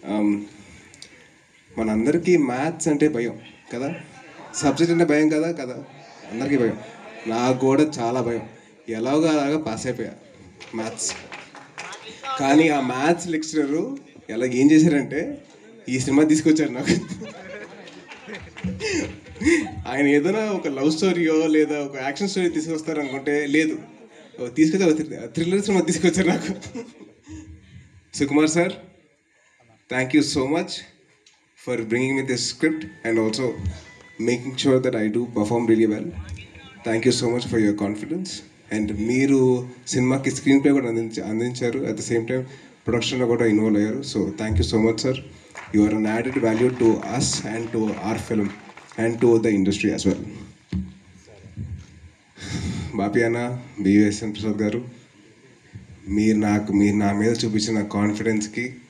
Um, మనందరికీ maths అంటే భయం కదా సబ్జెక్ట్ అంటే భయం కదా కదా అందరికీ భయం నాకు కూడా చాలా భయం ఎలాగో అలాగా పాస్ అయిపోయా మ్యాథ్స్ కానీ ఆ మ్యాథ్స్ లెక్చరరు ఎలా ఏం చేశారంటే ఈ సినిమా తీసుకొచ్చారు నాకు ఆయన ఏదైనా ఒక లవ్ స్టోరీయో లేదా ఒక యాక్షన్ స్టోరీ తీసుకొస్తారు అనుకుంటే లేదు ఓ తీసుకొచ్చి థ్రిల్లర్ సినిమా తీసుకొచ్చారు నాకు Sukumar sir thank you so much for bringing me this script and also making sure that I do perform really well thank you so much for your confidence and మీరు సినిమాకి screen play కూడా అందించ అందించారు at the same time ప్రొడక్షన్లో కూడా involve అయ్యారు so thank you so much sir you are an added value to us and to our film and to the industry as well Bapi అన్న బిఎస్ఎన్ ప్రసాద్ గారు మీరు నాకు మీరు నా మీద చూపించిన కాన్ఫిడెన్స్కి